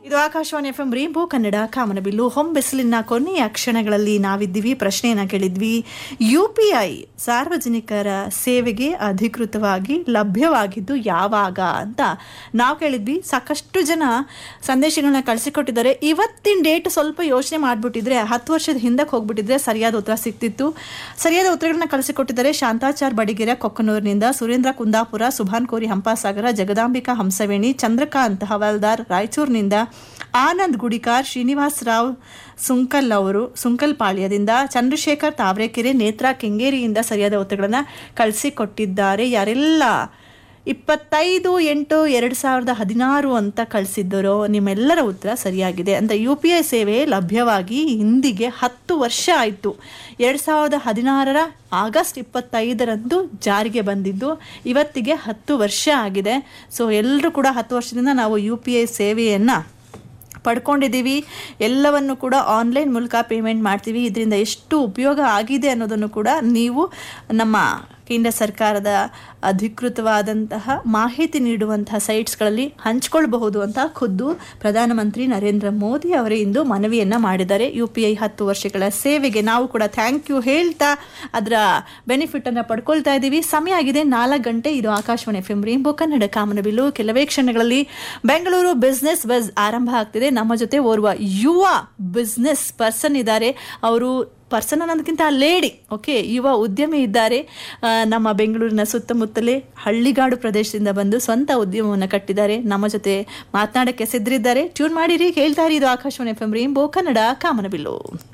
ಇದು Akashvani F M rainbow Kannada ಕಾಮನಬಿಲ್ಲು ಹೊಂಬೆಸಲಿನ ಕೊನೆಯ ಕ್ಷಣಗಳಲ್ಲಿ ನಾವಿದ್ದೀವಿ ಪ್ರಶ್ನೆಯನ್ನ ಕೇಳಿದ್ವಿ ಯು ಪಿ ಐ ಸಾರ್ವಜನಿಕರ ಸೇವೆಗೆ ಅಧಿಕೃತವಾಗಿ ಲಭ್ಯವಾಗಿದ್ದು ಯಾವಾಗ ಅಂತ ನಾವು ಕೇಳಿದ್ವಿ ಸಾಕಷ್ಟು ಜನ ಸಂದೇಶಗಳನ್ನ ಕಳಿಸಿಕೊಟ್ಟಿದ್ದಾರೆ ಇವತ್ತಿನ ಡೇಟ್ ಸ್ವಲ್ಪ ಯೋಚನೆ ಮಾಡಿಬಿಟ್ಟಿದ್ರೆ ಹತ್ತು ವರ್ಷದ ಹಿಂದಕ್ಕೆ ಹೋಗ್ಬಿಟ್ಟಿದ್ರೆ ಸರಿಯಾದ ಉತ್ತರ ಸಿಕ್ತಿತ್ತು ಸರಿಯಾದ ಉತ್ತರಗಳನ್ನ ಕಳಿಸಿಕೊಟ್ಟಿದ್ದಾರೆ ಶಾಂತಾಚಾರ್ ಬಡಿಗೆರೆ ಕೊಕ್ಕನೂರಿನಿಂದ ಸುರೇಂದ್ರ ಕುಂದಾಪುರ ಸುಭಾನ್ ಕೋರಿ ಹಂಪಾಸಾಗರ ಜಗದಾಂಬಿಕಾ ಹಂಸವೇಣಿ ಚಂದ್ರಕಾಂತ್ ಹವಾಲ್ದಾರ್ ರಾಯಚೂರಿನಿಂದ ಆನಂದ್ ಗುಡಿಕಾರ್ ಶ್ರೀನಿವಾಸ್ ರಾವ್ ಸುಂಕಲ್ ಅವರು ಸುಂಕಲ್ ಪಾಳ್ಯದಿಂದ ಚಂದ್ರಶೇಖರ್ ತಾವರೆಕೆರೆ ನೇತ್ರಾ ಕೆಂಗೇರಿಯಿಂದ ಸರಿಯಾದ ಉತ್ತರಗಳನ್ನು ಕಳಿಸಿಕೊಟ್ಟಿದ್ದಾರೆ ಯಾರೆಲ್ಲ ಇಪ್ಪತ್ತೈದು ಎಂಟು ಎರಡು ಸಾವಿರದ ಹದಿನಾರು ಅಂತ ಕಳಿಸಿದ್ದರೋ ನಿಮ್ಮೆಲ್ಲರ ಉತ್ತರ ಸರಿಯಾಗಿದೆ ಅಂತ ಯು ಪಿ ಐ ಸೇವೆ ಲಭ್ಯವಾಗಿ ಹಿಂದಿಗೆ ಹತ್ತು ವರ್ಷ ಆಯಿತು ಎರಡು ಸಾವಿರದ ಹದಿನಾರರ ಆಗಸ್ಟ್ ಇಪ್ಪತ್ತೈದರಂದು ಜಾರಿಗೆ ಬಂದಿದ್ದು ಇವತ್ತಿಗೆ ಹತ್ತು ವರ್ಷ ಆಗಿದೆ ಸೊ ಎಲ್ಲರೂ ಕೂಡ ಹತ್ತು ವರ್ಷದಿಂದ ನಾವು ಯು ಪಿ ಐ ಸೇವೆಯನ್ನು ಪಡ್ಕೊಂಡಿದ್ದೀವಿ ಎಲ್ಲವನ್ನು ಕೂಡ ಆನ್ಲೈನ್ ಮೂಲಕ ಪೇಮೆಂಟ್ ಮಾಡ್ತೀವಿ ಇದರಿಂದ ಎಷ್ಟು ಉಪಯೋಗ ಆಗಿದೆ ಅನ್ನೋದನ್ನು ಕೂಡ ನೀವು ನಮ್ಮ ಕೇಂದ್ರ ಸರ್ಕಾರದ ಅಧಿಕೃತವಾದಂತಹ ಮಾಹಿತಿ ನೀಡುವಂತಹ ಸೈಟ್ಸ್ಗಳಲ್ಲಿ ಹಂಚ್ಕೊಳ್ಬಹುದು ಅಂತ ಖುದ್ದು ಪ್ರಧಾನಮಂತ್ರಿ ನರೇಂದ್ರ ಮೋದಿ ಅವರೇ ಇಂದು ಮನವಿಯನ್ನು ಮಾಡಿದ್ದಾರೆ ಯು ಪಿ ಐ ಹತ್ತು ವರ್ಷಗಳ ಸೇವೆಗೆ ನಾವು ಕೂಡ ಥ್ಯಾಂಕ್ ಯು ಹೇಳ್ತಾ ಅದರ ಬೆನಿಫಿಟನ್ನು ಪಡ್ಕೊಳ್ತಾ ಇದ್ದೀವಿ ಸಮಯ ಆಗಿದೆ ನಾಲ್ಕು ಗಂಟೆ ಇದು Akashvani F M rainbow Kannada ಕಾಮನಬಿಲ್ಲು ಕೆಲವೇ ಕ್ಷಣಗಳಲ್ಲಿ ಬೆಂಗಳೂರು ಬಿಸ್ನೆಸ್ ಬಸ್ ಆರಂಭ ಆಗ್ತಿದೆ ನಮ್ಮ ಜೊತೆ ಓರ್ವ ಯುವ ಬಿಸ್ನೆಸ್ ಪರ್ಸನ್ ಇದ್ದಾರೆ ಅವರು ಪರ್ಸನ್ ಅನ್ನೋದಕ್ಕಿಂತ ಲೇಡಿ ಓಕೆ ಯುವ ಉದ್ಯಮಿ ಇದ್ದಾರೆ ಆ, ನಮ್ಮ ಬೆಂಗಳೂರಿನ ಸುತ್ತಮುತ್ತಲೇ ಹಳ್ಳಿಗಾಡು ಪ್ರದೇಶದಿಂದ ಬಂದು ಸ್ವಂತ ಉದ್ಯಮವನ್ನು ಕಟ್ಟಿದ್ದಾರೆ ನಮ್ಮ ಜೊತೆ ಮಾತನಾಡಕ್ಕೆ ಸಿದ್ಧರಿದ್ದಾರೆ ಟ್ಯೂನ್ ಮಾಡಿರಿ ಕೇಳ್ತಾ ಇರಿ ಇದು Akashvani F M rainbow Kannada ಕಾಮನಬಿಲ್ಲು